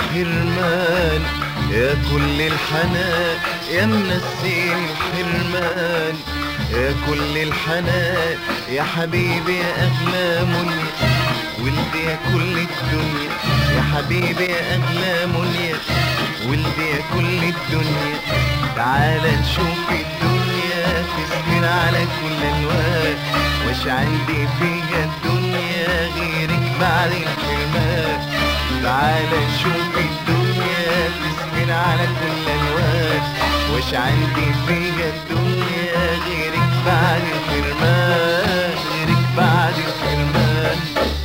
الحرمان يا كل الحنان يا منسين الحرمان يا كل الحنان يا حبيبي يا أغلى منيا ولدي يا كل الدنيا يا حبيبي يا أغلى منيا ولدي يا كل الدنيا تعال نشوف الدنيا تسهر على كل الوان وش عندي فيها الدنيا غيرك بعد الحرمان تعال نشوف الدنيا تسهر على كل الوان وش عندي فيها الدنيا غيرك بعد الحرمان غيرك بعد الحرمان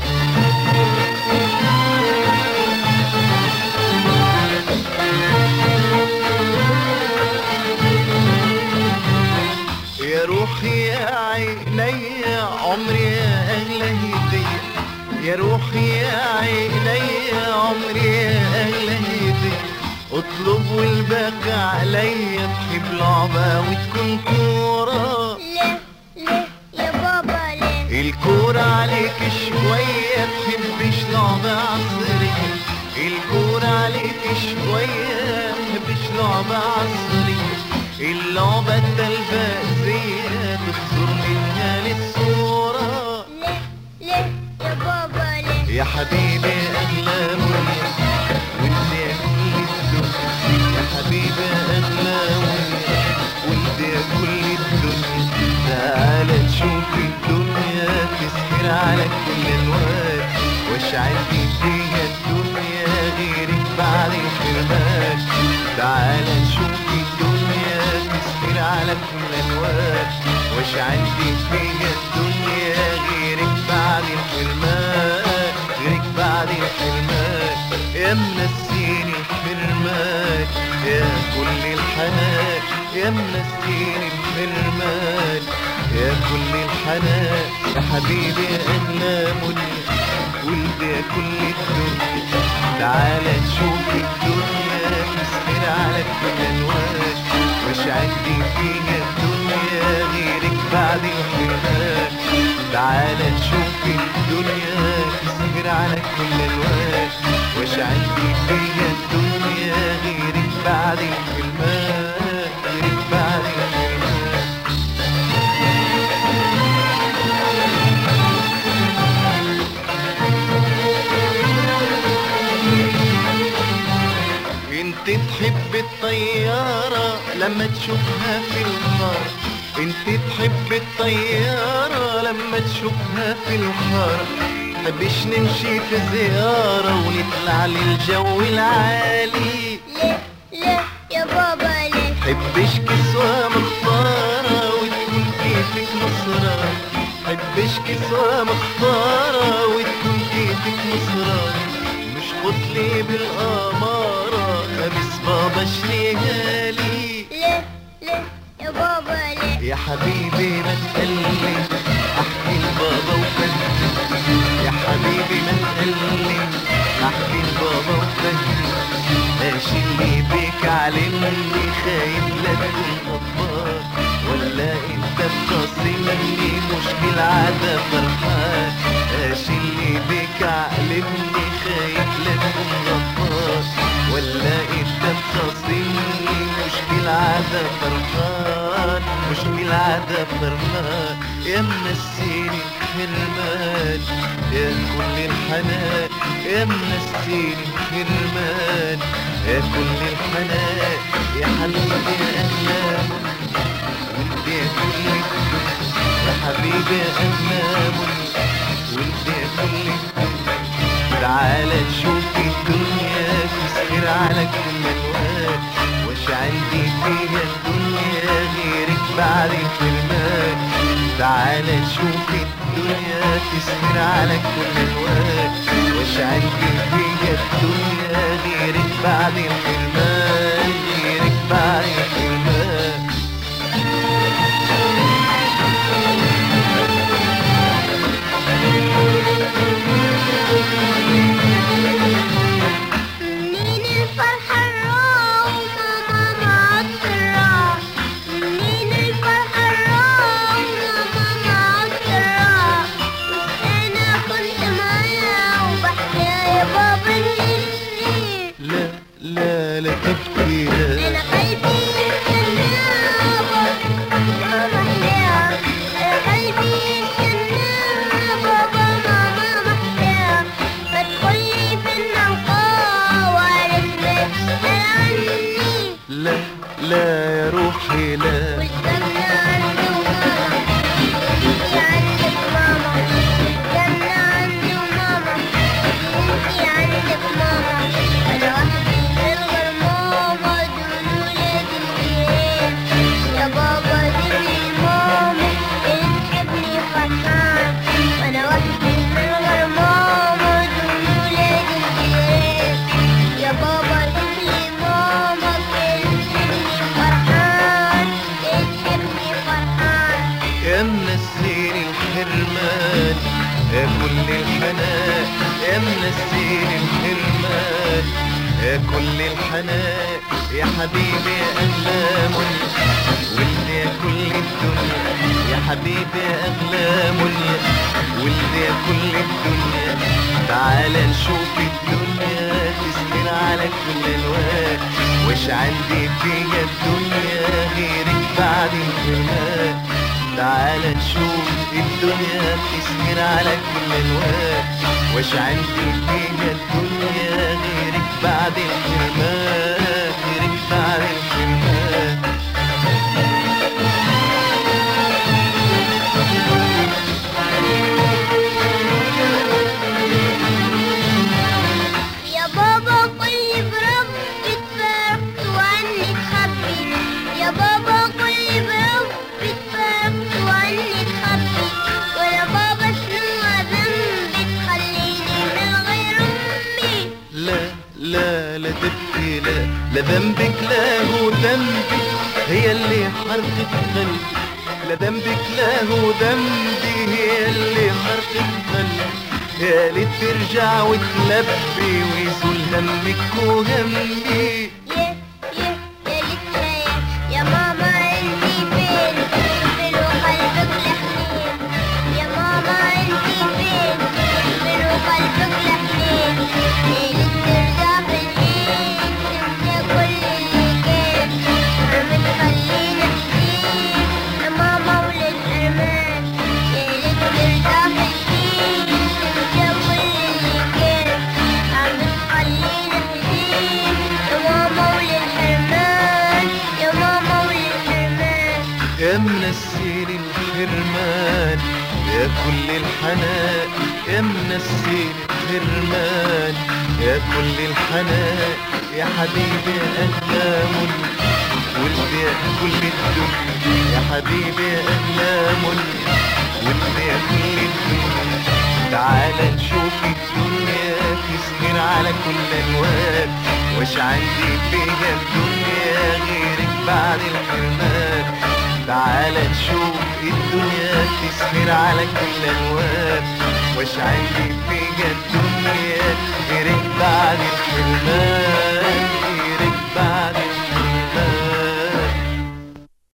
يا روحي يا عيني يا عمري يا أغلى هدية يا روحي يا عيني يا عمري يا أغلى هدية اطلب والباقي عليا تحب لعبة وتكون كورة ليه ليه يا بابا ليه الكورة عليك شوية تحبش لعبة عصرية الكورة عليك شوية تحبش لعبة عصرية اللعبة التلفزية تخسر منها للصورة ليه ليه يا بابا ليه يا حبيبي أغلى منيا وانت يا كل الدنيا يا حبيبي أغلى منيا وانت يا كل الدنيا تعال نشوف الدنيا تسهر على كل الوقت وش عندي فيها الدنيا غيرك بعد الحرمان تعال نشوف الدنيا تسهر على كل الوقت وش عندي فيها الدنيا غيرك بعد الحرمان غيرك بعد الحرمان يا منسيني الحرمان يا كل الحنان يا منسيني الحرمان يا كل الحنان يا حبيبي يا أغلى منيا ولدي يا كل الدنيا تعال نشوف الدنيا تسهر على كل الوان مش عندي فيها الدنيا غيرك بعد الحرمان تعال نشوف الدنيا تسهر على كل الوان وش عندي فيها الدنيا غيرك بعد الحرمان غيرك بعد الحرمان انت تحب الطيارة لما تشوفها في الحارة انت تحب الطيارة لما تشوفها في الحارة حبش نمشي في زيارة ونطلع للجو العالي ليه ليه يا بابا ليه حبش كسوة مختارة وتكون كيفك نصرة حبش كسوة مختارة وتكون كيفك نصرة مش قتلي بالأمارة خمس بابا شريها لي ليه ليه يا بابا ليه يا حبيبي ما تقلي احكي لبابا وفهمي يا حبيبي ما تقلي احكي لبابا وفهمي ايش اللي بيك علمني خايف لا تكون غدار ولا انت بتصلني مشكل عادة فرحان ايش اللي بيك علمني خايف لا تكون غدار ولا انت بتصلني مشكل عادة فرحان مشكل عادة فرحان يا منسيني الحرمان يا كل الحنان يا منسيني الحرمان يا كل الحنان يا حبيبي يا أهلام وانت يا كل الدنيا يا حبيبي يا أهلام وانت يا كل الدنيا تعال نشوف الدنيا تسهر على كل الوان وش عندي فيها الدنيا غيرك بعد الحرمان تعال نشوف الدنيا تسهر على كل الوان وش عندي فيها الدنيا غيرك بعد الحرمان غيرك بعد الحرمان منين الفرحة الراح وماما معطرة منين الفرحة الراح وماما معطرة أنا كنت معايا وبحكي يا بابا نجري لا الحرمان يا كل الحنان يا منسين الحرمان يا كل الحنان يا حبيبي يا أغلى منى ولد يا كل الدنيا يا حبيبي يا أغلى منى ولد يا كل الدنيا تعال نشوف الدنيا تسهر على كل الوان وش عندي فيها الدنيا غيرك بعد الحرمان تعال نشوف الدنيا تسهر على كل الوان وش عندي فيها الدنيا غيرك بعد الحرمان غيرك بعد الحرمان يا بابا قولي بربي اتفرقت وعني تخبي يا بابا قولي بربي اتفرقت وعني تخبي ويا بابا شنو ذنبي تخليني من غير امي لا لا لا تبكي لا لا ذنبك لا هو ذنبي هي اللي حرقت قلبي لا ذنبك لا هو ذنبي هي اللي حرقت قلبي يا ليت ترجع وتلبي ويزول همك وهمي يا يا يا ليتها يا ماما انتي فين فين وقلبك الحنين يا ماما انتي فين فين وقلبك الحنين يا ليت ترجع بالحين تنسى كل اللي كان عم تخليني حزين يا ماما وللحرمان يا ليت ترجع بالحين تنسى كل اللي كان عم تخليني حزين يا ماما وللحرمان يا ماما وللحرمان يا منسين الحرمان يا كل الحنان يا منسين الحرمان يا كل الحنان يا حبيبي يا أغلى منى ولد يا كل الدنيا يا حبيبي يا أغلى منى ولد يا كل الدنيا تعال نشوف الدنيا تسهر على كل الوان وش عندي فيها الدنيا غيرك بعد الحرمان تعال نشوف الدنيا تسهر على كل الوان وش عندي فيها الدنيا غيرك بعد الحرمان